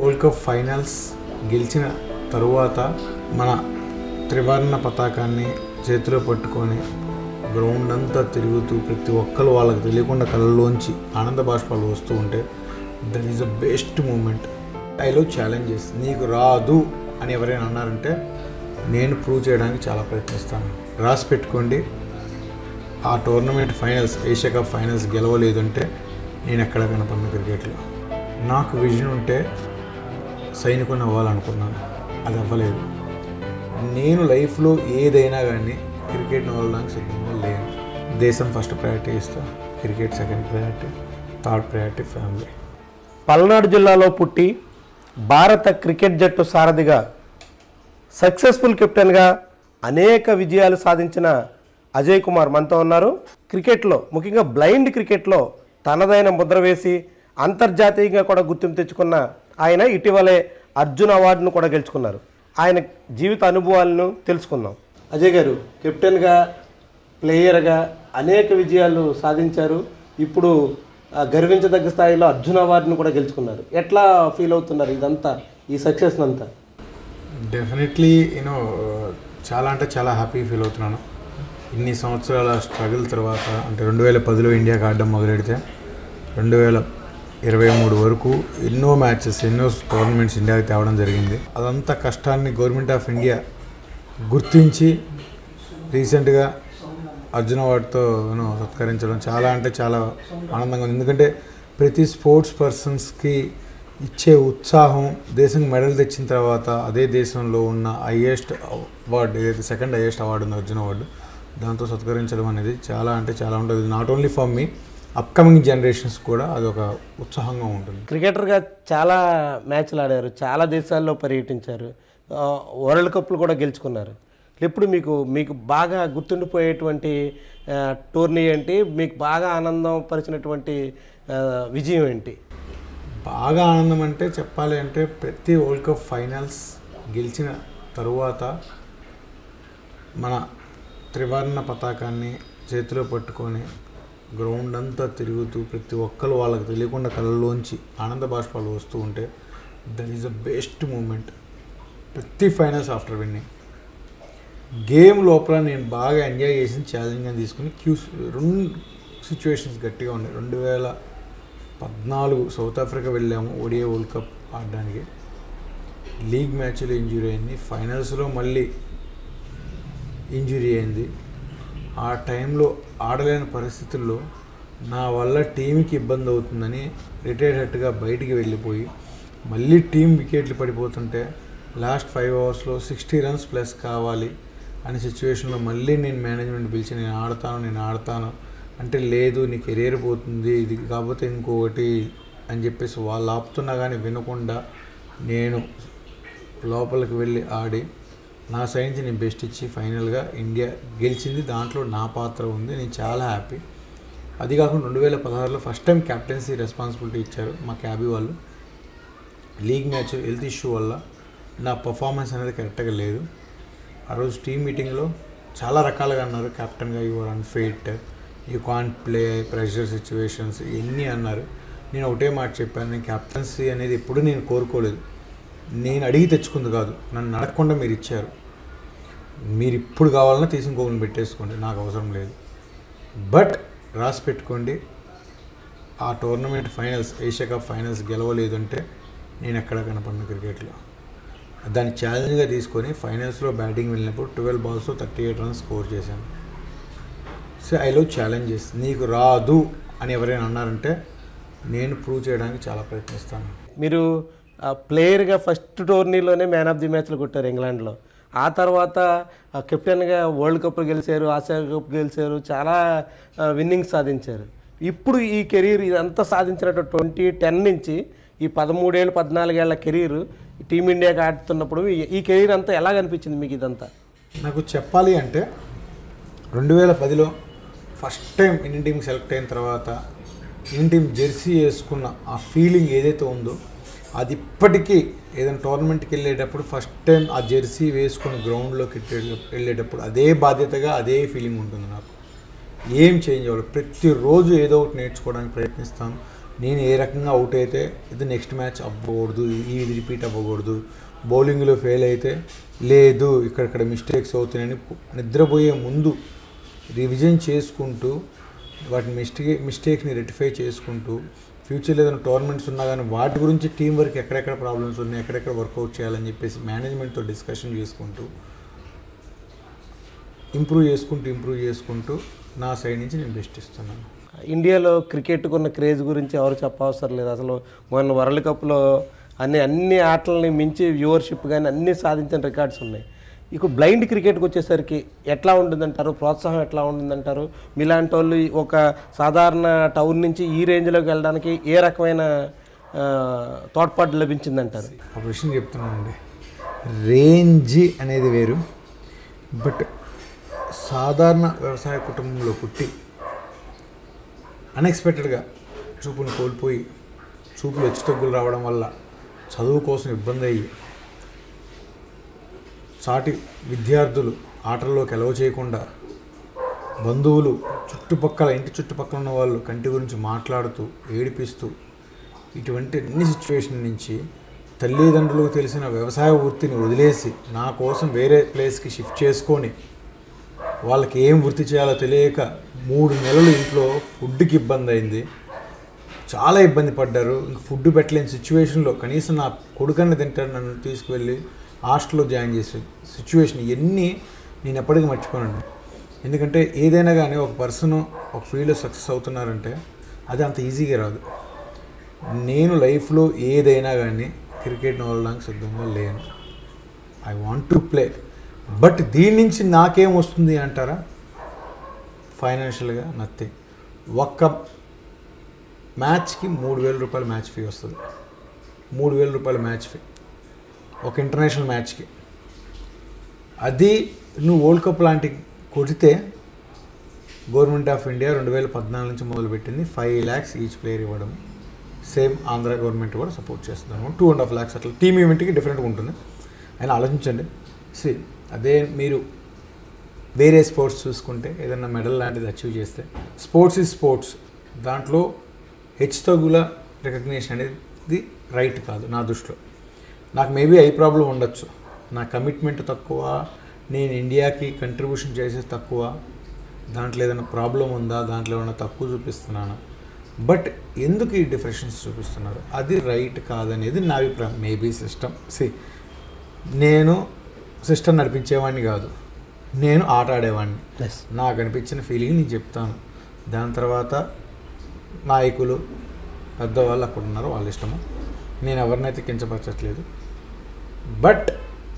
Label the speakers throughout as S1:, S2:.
S1: world cup finals గెలిచిన తరువాత మన త్రివర్ణ పతాకాన్ని చేతిలో పట్టుకొని గ్రౌండ్ అంతా తిరుగుతూ ప్రతి ఒక్కరు వాళ్ళకి తెలియకుండా కళ్ళలోంచి ఆనంద బాష్పాలు వస్తూ ఉంటే that is the best moment I love challenges నీకు రాదు అని ఎవరైనా అన్నారంటే నేను ప్రూవ్ చేయడానికి చాలా ప్రయత్నిస్తాను రాసి పెట్టుకోండి ఆ tournament finals Asia cup finals గెలవలేదు అంటే నేను ఎక్కడ కనపడిన క్రికెట్లో నాకు విజన్ ఉంటే సైనికుని అవ్వాలనుకున్నాను అది అవ్వలేదు నేను లైఫ్లో ఏదైనా కానీ క్రికెట్ని వదలడానికి సిద్ధంగా లేను దేశం ఫస్ట్ ప్రయారిటీ ఇస్తా cricket second priority third priority family
S2: Palnadu జిల్లాలో పుట్టి భారత క్రికెట్ జట్టు సారథిగా సక్సెస్ఫుల్ కెప్టెన్గా అనేక విజయాలు సాధించిన అజయ్ కుమార్ మనతో ఉన్నారు క్రికెట్లో ముఖ్యంగా బ్లైండ్ క్రికెట్లో తనదైన ముద్ర వేసి అంతర్జాతీయంగా కూడా గుర్తింపు తెచ్చుకున్న ఆయన ఇటీవలే అర్జున్ అవార్డును కూడా గెలుచుకున్నారు ఆయన జీవిత అనుభవాలను తెలుసుకుందాం అజయ్ గారు కెప్టెన్గా ప్లేయర్గా అనేక విజయాలు సాధించారు ఇప్పుడు ఆ, గర్వించదగ్గ స్థాయిలో అర్జున్ అవార్డును కూడా గెలుచుకున్నారు ఎట్లా ఫీల్ అవుతున్నారు ఇదంతా ఈ సక్సెస్ అంతా
S1: డెఫినెట్లీ యూనో చాలా అంటే చాలా హ్యాపీ ఫీల్ అవుతున్నాను ఇన్ని సంవత్సరాల స్ట్రగుల్ తర్వాత అంటే రెండు వేల పదిలో ఇండియాకి ఆడడం మొదలెడితే రెండు వేల ఇరవై మూడు వరకు ఎన్నో మ్యాచెస్ ఎన్నో టోర్నమెంట్స్ ఇండియాకి తేవడం జరిగింది అదంతా కష్టాన్ని గవర్నమెంట్ ఆఫ్ ఇండియా గుర్తించి రీసెంట్గా అర్జున అవార్డుతో యూనో సత్కరించడం చాలా అంటే చాలా ఆనందంగా ఉంది ఎందుకంటే ప్రతి స్పోర్ట్స్ పర్సన్స్కి ఇచ్చే ఉత్సాహం దేశం మెడల్ తెచ్చిన తర్వాత అదే దేశంలో ఉన్న హయ్యెస్ట్ అవార్డు ఏదైతే సెకండ్ హయ్యెస్ట్ అవార్డు ఉంది అర్జున అవార్డు దాంతో సత్కరించడం అనేది చాలా అంటే చాలా ఉంటుంది not only for me upcoming generations కూడా అది ఒక ఉత్సాహంగా ఉంటుంది
S2: క్రికెటర్గా చాలా మ్యాచ్లు ఆడారు చాలా దేశాల్లో పర్యటించారు ఆ, వరల్డ్ కప్లు కూడా గెలుచుకున్నారు ఇప్పుడు మీకు మీకు బాగా గుర్తుండిపోయేటువంటి ఆ, టోర్నీ ఏంటి మీకు బాగా ఆనందం పరిచినటువంటి ఆ, విజయం ఏంటి
S1: బాగా ఆనందం అంటే చెప్పాలి అంటే ప్రతి వరల్డ్ కప్ ఫైనల్స్ గెలిచిన తరువాత మన త్రివర్ణ పతాకాన్ని చేతిలో పట్టుకొని గ్రౌండ్ అంతా తిరుగుతూ ప్రతి ఒక్కరు వాళ్ళకి తెలియకుండా కళ్ళలోంచి ఆనంద బాష్పాలు వస్తూ ఉంటే that is the best moment ప్రతి ఫైనల్స్ ఆఫ్టర్ విన్నింగ్ గేమ్ లోపల నేను బాగా ఎంజాయ్ చేసి ఛాలెంజ్గా తీసుకుని క్యూస్ రెండు సిచ్యువేషన్స్ గట్టిగా ఉన్నాయి రెండు వేల పద్నాలుగు సౌత్ ఆఫ్రికా వెళ్ళాము ఓడియా వరల్డ్ కప్ ఆడడానికి లీగ్ మ్యాచ్లో ఇంజురీ అయింది ఫైనల్స్లో మళ్ళీ ఇంజురీ అయింది ఆ టైంలో ఆడలేని పరిస్థితుల్లో నా వల్ల టీంకి ఇబ్బంది అవుతుందని రిటైర్డ్గా బయటికి వెళ్ళిపోయి మళ్ళీ టీం వికెట్లు పడిపోతుంటే లాస్ట్ ఫైవ్ అవర్స్లో సిక్స్టీ రన్స్ ప్లస్ కావాలి అనే సిచ్యువేషన్లో మళ్ళీ నేను మేనేజ్మెంట్ పిలిచి నేను ఆడతాను నేను ఆడతాను అంటే లేదు నీ కెరీర్ పోతుంది ఇది కాకపోతే ఇంకొకటి అని చెప్పేసి వాళ్ళు ఆపుతున్నా కానీ వినకుండా నేను లోపలికి వెళ్ళి ఆడి నా సైడ్ నుంచి నేను బెస్ట్ ఇచ్చి ఫైనల్గా ఇండియా గెలిచింది దాంట్లో నా పాత్ర ఉంది నేను చాలా హ్యాపీ అది కాకుండా రెండు వేల పదహారులో ఫస్ట్ టైం క్యాప్టెన్సీ రెస్పాన్సిబిలిటీ ఇచ్చారు మా క్యాబీ వాళ్ళు లీగ్ మ్యాచ్ హెల్త్ ఇష్యూ వల్ల నా పర్ఫార్మెన్స్ అనేది కరెక్ట్గా లేదు ఆ రోజు టీమ్ మీటింగ్లో చాలా రకాలుగా అన్నారు కెప్టెన్గా your unfit you can't play pressure situations ఇవన్నీ అన్నారు నేను ఒకటే మాట చెప్పాను నేను క్యాప్టెన్సీ అనేది ఎప్పుడు నేను కోరుకోలేదు నేను అడిగి తెచ్చుకుంది కాదు నన్ను అడగకుండా మీరు ఇచ్చారు మీరు ఇప్పుడు కావాలన్నా తీసి ఇంకొకరిని పెట్టేసుకోండి నాకు అవసరం లేదు బట్ రాసి పెట్టుకోండి ఆ tournament finals Asia cup finals గెలవలేదు అంటే నేను ఎక్కడ కనపడిన క్రికెట్లో దాన్ని ఛాలెంజ్గా తీసుకొని ఫైనల్స్లో బ్యాటింగ్ వెళ్ళినప్పుడు ట్వెల్వ్ బాల్స్లో థర్టీ ఎయిట్ రన్స్ స్కోర్ చేశాను సో ఐ లవ్ ఛాలెంజెస్ నీకు రాదు అని ఎవరైనా అన్నారంటే నేను ప్రూవ్ చేయడానికి చాలా ప్రయత్నిస్తాను
S2: మీరు ఆ, ప్లేయర్గా ఫస్ట్ టోర్నీలోనే మ్యాన్ ఆఫ్ ది మ్యాచ్లు కొట్టారు ఇంగ్లాండ్లో ఆ తర్వాత ఆ, కెప్టెన్గా వరల్డ్ కప్ గెలిచారు ఆసియా కప్ గెలిచారు చాలా ఆ, విన్నింగ్స్ సాధించారు ఇప్పుడు ఈ కెరీర్ ఇదంతా సాధించినట్టు ట్వంటీ టెన్ నుంచి ఈ పదమూడేళ్ళు పద్నాలుగేళ్ల కెరీర్ టీమిండియాకి ఆడుతున్నప్పుడు ఈ- ఈ కెరీర్ అంతా ఎలా కనిపించింది మీకు ఇదంతా
S1: నాకు చెప్పాలి అంటే రెండు వేల పదిలో first time Indian team select అయిన తర్వాత ఇండియన్ టీం జెర్సీ వేసుకున్న ఆ ఫీలింగ్ ఏదైతే ఉందో అది ఇప్పటికీ ఏదైనా టోర్నమెంట్కి వెళ్ళేటప్పుడు ఫస్ట్ టైం ఆ జెర్సీ వేసుకొని గ్రౌండ్లోకి వెళ్ళేటప్పుడు అదే బాధ్యతగా అదే ఫీలింగ్ ఉంటుంది నాకు ఏం చేంజ్ అవ్వదు ప్రతిరోజు ఏదో ఒకటి నేర్చుకోవడానికి ప్రయత్నిస్తాను నేను ఏ రకంగా అవుట్ అయితే ఇది నెక్స్ట్ మ్యాచ్ అవ్వకూడదు ఇది రిపీట్ అవ్వకూడదు బౌలింగ్లో ఫెయిల్ అయితే లేదు ఇక్కడక్కడ మిస్టేక్స్ అవుతున్నాయని నిద్రపోయే ముందు రివిజన్ చేసుకుంటూ వాటి మిస్టేక్ మిస్టేక్ని రెక్టిఫై చేసుకుంటూ ఫ్యూచర్లో ఏదైనా టోర్నమెంట్స్ ఉన్నా కానీ వాటి గురించి టీం వర్క్ ఎక్కడెక్కడ ప్రాబ్లమ్స్ ఉన్నాయి ఎక్కడెక్కడ వర్కౌట్ చేయాలని చెప్పేసి మేనేజ్మెంట్తో డిస్కషన్ చేసుకుంటూ ఇంప్రూవ్ చేసుకుంటూ ఇంప్రూవ్ చేసుకుంటూ నా సైడ్ నుంచి నేను బెస్ట్ ఇస్తున్నాను
S2: ఇండియాలో క్రికెట్కు ఉన్న క్రేజ్ గురించి ఎవరు చెప్పవసరం లేదు అసలు మొన్న వరల్డ్ కప్లో అన్ని అన్ని ఆటలని మించి వ్యూవర్షిప్ కానీ అన్ని సాధించిన రికార్డ్స్ ఉన్నాయి ఇక బ్లైండ్ క్రికెట్కి వచ్చేసరికి ఎట్లా ఉంటుందంటారు ప్రోత్సాహం ఎట్లా ఉంటుందంటారు మీలాంటి వాళ్ళు ఒక సాధారణ టౌన్ నుంచి ఈ రేంజ్లోకి వెళ్ళడానికి ఏ రకమైన ఆ, తోడ్పాటు లభించిందంటారు
S1: ఒక విషయం చెప్తున్నానండి రేంజ్ అనేది వేరు బట్ సాధారణ వ్యవసాయ కుటుంబంలో పుట్టి అన్ఎక్స్పెక్టెడ్గా చూపును కోల్పోయి చూపులు హెచ్చు తగ్గులు రావడం వల్ల చదువు కోసం ఇబ్బంది అయ్యి సాటి విద్యార్థులు ఆటల్లోకి ఎలవ చేయకుండా బంధువులు చుట్టుపక్కల ఇంటి చుట్టుపక్కల ఉన్న వాళ్ళు కంటి గురించి మాట్లాడుతూ ఏడిపిస్తూ ఇటువంటి అన్ని సిచ్యువేషన్ నుంచి తల్లిదండ్రులకు తెలిసిన వ్యవసాయ వృత్తిని వదిలేసి నా కోసం వేరే ప్లేస్కి షిఫ్ట్ చేసుకొని వాళ్ళకి ఏం వృత్తి చేయాలో తెలియక మూడు నెలలు ఇంట్లో ఫుడ్కి ఇబ్బంది అయింది చాలా ఇబ్బంది పడ్డారు ఇంక ఫుడ్ పెట్టలేని సిచ్యువేషన్లో కనీసం నా కొడుకన్న తింటారు నన్ను తీసుకువెళ్ళి హాస్టల్లో జాయిన్ చేసే సిచ్యువేషన్ ఇవన్నీ నేను ఎప్పటికీ మర్చిపోనండి ఎందుకంటే ఏదైనా కానీ ఒక పర్సన్ ఒక ఫీల్డ్లో సక్సెస్ అవుతున్నారంటే అది అంత ఈజీగా రాదు నేను లైఫ్లో ఏదైనా కానీ క్రికెట్ని వదలడానికి సిద్ధంగా లేను I want to play but దీని నుంచి నాకేం వస్తుంది అంటారా ఫైనాన్షియల్గా నథింగ్ ఒక్క మ్యాచ్కి మూడు వేల రూపాయల మ్యాచ్ ఫీ వస్తుంది మూడు వేల రూపాయల మ్యాచ్ ఫీ ఒక ఇంటర్నేషనల్ మ్యాచ్కి అది నువ్వు వరల్డ్ కప్ లాంటి కొడితే గవర్నమెంట్ ఆఫ్ ఇండియా రెండు వేల పద్నాలుగు నుంచి మొదలుపెట్టింది ఫైవ్ ల్యాక్స్ ఈచ్ ప్లేయర్ ఇవ్వడం సేమ్ ఆంధ్ర గవర్నమెంట్ కూడా సపోర్ట్ చేస్తుంది అనమాట టూ అండ్ హాఫ్ ల్యాక్స్ అట్లా టీమ్ ఈవెంట్కి డిఫరెంట్గా ఉంటుంది అయినా ఆలోచించండి సి అదే మీరు వేరే స్పోర్ట్స్ చూసుకుంటే ఏదైనా మెడల్ లాంటిది అచీవ్ చేస్తే స్పోర్ట్స్ ఈజ్ స్పోర్ట్స్ దాంట్లో హెచ్చు తగ్గుల రికగ్నేషన్ అనేది రైట్ కాదు నా దృష్టిలో నాకు మేబీ ఐ ప్రాబ్లం ఉండొచ్చు నా కమిట్మెంట్ తక్కువ నేను ఇండియాకి కంట్రిబ్యూషన్ చేసేది తక్కువ దాంట్లో ఏదైనా ప్రాబ్లం ఉందా దాంట్లో ఏమైనా తక్కువ చూపిస్తున్నానా బట్ ఎందుకు ఈ డిఫరెన్స్ చూపిస్తున్నారు అది రైట్ కాదనేది నా అభిప్రాయం మేబీ సిస్టమ్ సి నేను సిస్టమ్ నడిపించేవాడిని కాదు నేను ఆట ఆడేవాడిని
S2: ఎస్
S1: నాకు అనిపించిన ఫీలింగ్ నేను చెప్తాను దాని తర్వాత నాయకులు పెద్దవాళ్ళు అక్కడ ఉన్నారు వాళ్ళ ఇష్టము నేను ఎవరినైతే కించపరచట్లేదు బట్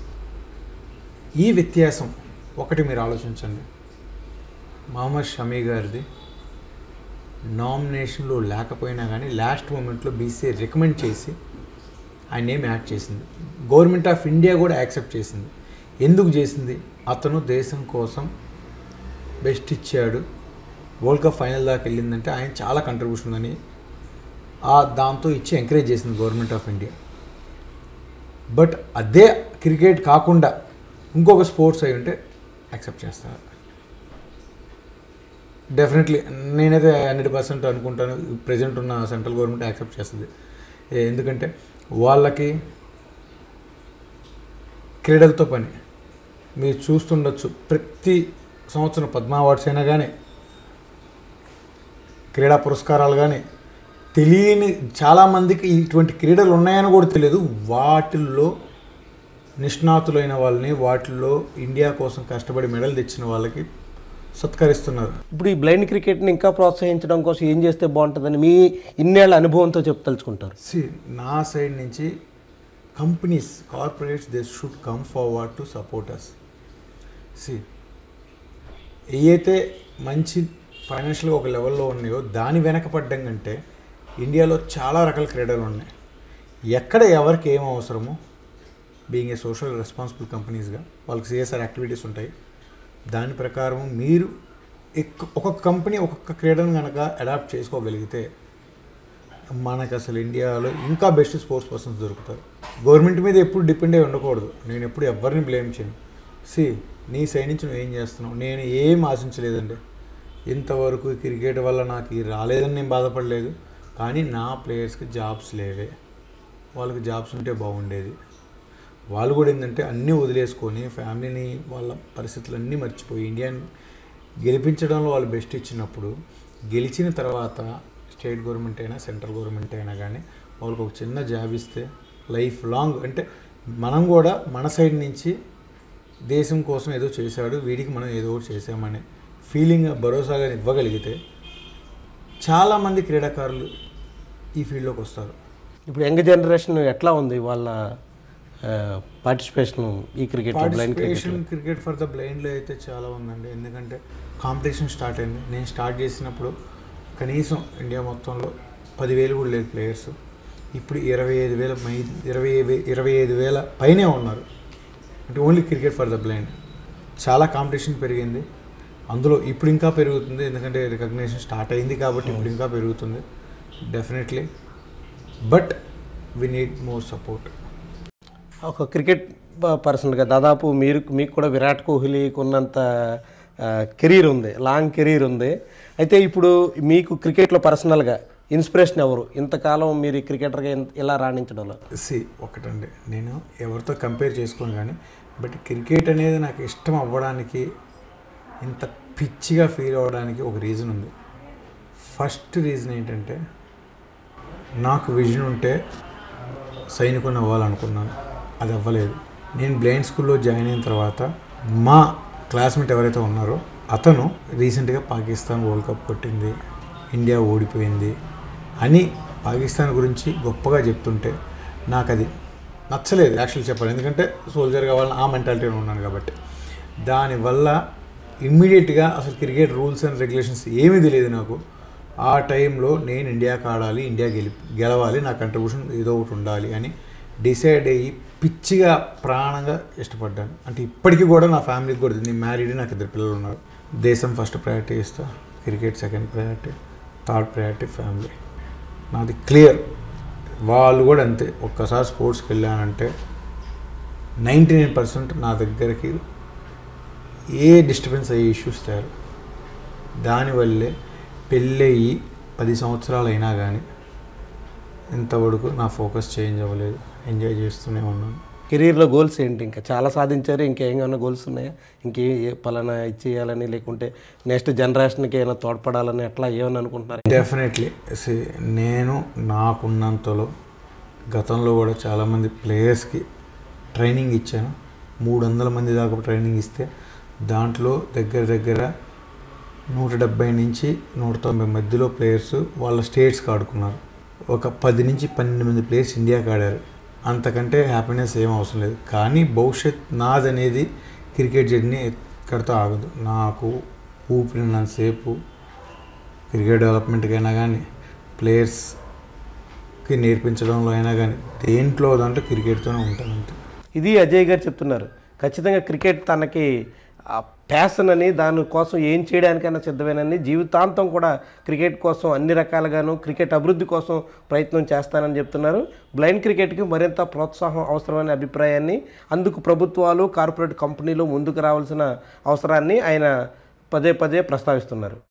S1: ఈ వ్యత్యాసం ఒకటి మీరు ఆలోచించండి మహమ్మద్ షమీ గారిది నామినేషన్లో లేకపోయినా కానీ లాస్ట్ మూమెంట్లో బీసీఏ రికమెండ్ చేసి ఆయన నేమ్ యాడ్ చేసింది గవర్నమెంట్ ఆఫ్ ఇండియా కూడా యాక్సెప్ట్ చేసింది ఎందుకు చేసింది అతను దేశం కోసం బెస్ట్ ఇచ్చాడు వరల్డ్ కప్ ఫైనల్ దాకా వెళ్ళిందంటే ఆయన చాలా కంట్రిబ్యూషన్ ఉందని ఆ దాంతో ఇచ్చి ఎంకరేజ్ చేసింది గవర్నమెంట్ ఆఫ్ ఇండియా బట్ అదే క్రికెట్ కాకుండా ఇంకొక స్పోర్ట్స్ అయి ఉంటే యాక్సెప్ట్ చేస్తారు డెఫినెట్లీ నేనైతే హండ్రెడ్ పర్సెంట్ అనుకుంటాను ప్రజెంట్ ఉన్న సెంట్రల్ గవర్నమెంట్ యాక్సెప్ట్ చేస్తుంది ఏ- ఎందుకంటే వాళ్ళకి క్రీడలతో పని మీరు చూస్తుండొచ్చు ప్రతి సంవత్సరం పద్మ అవార్డ్స్ అయినా కానీ క్రీడా పురస్కారాలు కానీ తెలియని చాలామందికి ఇటువంటి క్రీడలు ఉన్నాయని కూడా తెలియదు వాటిల్లో నిష్ణాతులైన వాళ్ళని వాటిల్లో ఇండియా కోసం కష్టపడి మెడల్ తెచ్చిన వాళ్ళకి సత్కరిస్తున్నారు
S2: ఇప్పుడు ఈ బ్లైండ్ క్రికెట్ని ఇంకా ప్రోత్సహించడం కోసం ఏం చేస్తే బాగుంటుందని మీ ఇన్నేళ్ల అనుభవంతో చెప్తలుచుకుంటారు
S1: సి నా సైడ్ నుంచి companies corporates they should come forward to support us see ఏవైతే మంచి ఫైనాన్షియల్గా ఒక లెవెల్లో ఉన్నాయో దాని వెనకపడ్డం కంటే ఇండియాలో చాలా రకాల క్రీడలు ఉన్నాయి ఎక్కడ ఎవరికి ఏం అవసరమో బీయింగ్ ఏ సోషల్ రెస్పాన్సిబుల్ కంపెనీస్గా వాళ్ళకి సిఎస్ఆర్ యాక్టివిటీస్ ఉంటాయి దాని ప్రకారం మీరు ఎక్- ఒక్కొక్క కంపెనీ ఒక్కొక్క క్రీడను కనుక అడాప్ట్ చేసుకోగలిగితే మనకు అసలు ఇండియాలో ఇంకా బెస్ట్ స్పోర్ట్స్ పర్సన్స్ దొరుకుతారు గవర్నమెంట్ మీద ఎప్పుడు డిపెండ్ అయి ఉండకూడదు నేను ఎప్పుడు ఎవరిని బ్లేమ్ చేయను సి నీ సైడ్ నుంచి నువ్వు ఏం చేస్తున్నావు నేను ఏం ఆశించలేదండి ఇంతవరకు క్రికెట్ వల్ల నాకు ఇది రాలేదని నేను బాధపడలేదు కానీ నా ప్లేయర్స్కి జాబ్స్ లేవే వాళ్ళకి జాబ్స్ ఉంటే బాగుండేది వాళ్ళు కూడా ఏంటంటే అన్నీ వదిలేసుకొని ఫ్యామిలీని వాళ్ళ పరిస్థితులన్నీ మర్చిపోయి ఇండియాని గెలిపించడంలో వాళ్ళు బెస్ట్ ఇచ్చినప్పుడు గెలిచిన తర్వాత స్టేట్ గవర్నమెంట్ అయినా సెంట్రల్ గవర్నమెంట్ అయినా కానీ వాళ్ళకి ఒక చిన్న జాబ్ ఇస్తే లైఫ్ లాంగ్ అంటే మనం కూడా మన సైడ్ నుంచి దేశం కోసం ఏదో చేశాడు వీడికి మనం ఏదో ఒకటి చేసామనే ఫీలింగ్ భరోసాగా ఇవ్వగలిగితే చాలామంది క్రీడాకారులు ఈ ఫీల్డ్లోకి వస్తారు
S2: ఇప్పుడు యంగ్ జనరేషన్ ఎట్లా ఉంది వాళ్ళ పార్టిసిపేషన్ ఈ cricket blind cricket
S1: participation cricket for the బ్లైండ్లో అయితే చాలా ఉందండి ఎందుకంటే కాంపిటీషన్ స్టార్ట్ అయింది నేను స్టార్ట్ చేసినప్పుడు కనీసం ఇండియా మొత్తంలో పదివేలు కూడా లేదు ప్లేయర్స్ ఇప్పుడు ఇరవై ఐదు వేల మై ఇరవై వే- ఇరవై ఐదు వేల పైనే ఉన్నారు అంటే only cricket for the blind చాలా కాంపిటీషన్ పెరిగింది అందులో ఇప్పుడు ఇంకా పెరుగుతుంది ఎందుకంటే రికగ్నేషన్ స్టార్ట్ అయింది కాబట్టి ఇప్పుడు ఇంకా పెరుగుతుంది definitely but we need more support
S2: ఒక క్రికెట్ పర్సన్గా దాదాపు మీరు మీకు కూడా విరాట్ కోహ్లీకి ఉన్నంత కెరీర్ ఉంది లాంగ్ కెరీర్ ఉంది అయితే ఇప్పుడు మీకు క్రికెట్లో పర్సనల్గా ఇన్స్పిరేషన్ ఎవరు ఇంతకాలం మీరు ఈ క్రికెటర్గా ఇంత- ఇలా రాణించడంలో
S1: సి ఒకటండి నేను ఎవరితో కంపేర్ చేసుకోను కానీ బట్ క్రికెట్ అనేది నాకు ఇష్టం అవ్వడానికి ఇంత పిచ్చిగా ఫీల్ అవ్వడానికి ఒక రీజన్ ఉంది ఫస్ట్ రీజన్ ఏంటంటే నాకు విజన్ ఉంటే సైనికుని అవ్వాలనుకున్నాను అది అవ్వలేదు నేను బ్లైండ్ స్కూల్లో జాయిన్ అయిన తర్వాత మా క్లాస్మేట్ ఎవరైతే ఉన్నారో అతను రీసెంట్గా పాకిస్తాన్ వరల్డ్ కప్ కొట్టింది ఇండియా ఓడిపోయింది అని పాకిస్తాన్ గురించి గొప్పగా చెప్తుంటే నాకు అది నచ్చలేదు యాక్చువల్ చెప్పాలి ఎందుకంటే సోల్జర్ కావాలని ఆ మెంటాలిటీలో ఉన్నాను కాబట్టి దానివల్ల ఇమ్మీడియట్గా అసలు క్రికెట్ రూల్స్ అండ్ రెగ్యులేషన్స్ ఏమీ తెలియదు నాకు ఆ టైంలో నేను ఇండియాకి ఆడాలి ఇండియా గెలి గెలవాలి నా కంట్రిబ్యూషన్ ఏదో ఒకటి ఉండాలి అని డిసైడ్ అయ్యి పిచ్చిగా ప్రాణంగా ఇష్టపడ్డాను అంటే ఇప్పటికీ కూడా నా ఫ్యామిలీకి కూడా నేను మ్యారీడ్ నాకు ఇద్దరు పిల్లలు ఉన్నారు దేశం ఫస్ట్ ప్రయారిటీ ఇస్తా cricket second priority third priority family నాది క్లియర్ వాళ్ళు కూడా అంతే ఒక్కసారి స్పోర్ట్స్కి వెళ్ళానంటే నైంటీ నైన్ పర్సెంట్ నా దగ్గరికి ఏ డిస్టర్బెన్స్ అయ్యే ఇష్యూస్ తయారు దానివల్లే పెళ్ళయి పది సంవత్సరాలు అయినా కానీ ఇంతవరకు నా ఫోకస్ చేంజ్ అవ్వలేదు ఎంజాయ్ చేస్తూనే ఉన్నాను
S2: కెరీర్లో గోల్స్ ఏంటి ఇంకా చాలా సాధించారు ఇంకేమైనా గోల్స్ ఉన్నాయా ఇంకే ఏ పలానా ఇచ్చేయాలని లేకుంటే నెక్స్ట్ జనరేషన్కి ఏమైనా తోడ్పడాలని అట్లా ఏమని అనుకుంటున్నారు
S1: డెఫినెట్లీ నేను నాకున్నంతలో గతంలో కూడా చాలామంది ప్లేయర్స్కి ట్రైనింగ్ ఇచ్చాను మూడు వందల మంది దాకా ట్రైనింగ్ ఇస్తే దాంట్లో దగ్గర దగ్గర నూట డెబ్బై నుంచి నూట తొంభై మధ్యలో ప్లేయర్స్ వాళ్ళ స్టేట్స్కి ఆడుకున్నారు ఒక పది నుంచి పన్నెండు మంది ప్లేయర్స్ ఇండియాకి ఆడారు అంతకంటే హ్యాపీనెస్ ఏం అవసరం లేదు కానీ భవిష్యత్ నాదనేది క్రికెట్ జర్నీ ఎక్కడితో ఆగదు నాకు ఊపిరినంతసేపు క్రికెట్ డెవలప్మెంట్కైనా కానీ ప్లేయర్స్కి నేర్పించడంలో అయినా కానీ దేంట్లో దాంట్లో క్రికెట్తోనే ఉంటాను అంతే
S2: ఇది అజయ్ గారు చెప్తున్నారు ఖచ్చితంగా క్రికెట్ తనకి ప్యాషన్ అని దానికోసం ఏం చేయడానికైనా సిద్ధమేనని జీవితాంతం కూడా క్రికెట్ కోసం అన్ని రకాలుగాను క్రికెట్ అభివృద్ధి కోసం ప్రయత్నం చేస్తానని చెప్తున్నారు బ్లైండ్ క్రికెట్కి మరింత ప్రోత్సాహం అవసరమనే అభిప్రాయాన్ని అందుకు ప్రభుత్వాలు కార్పొరేట్ కంపెనీలు ముందుకు రావాల్సిన అవసరాన్ని ఆయన పదే పదే ప్రస్తావిస్తున్నారు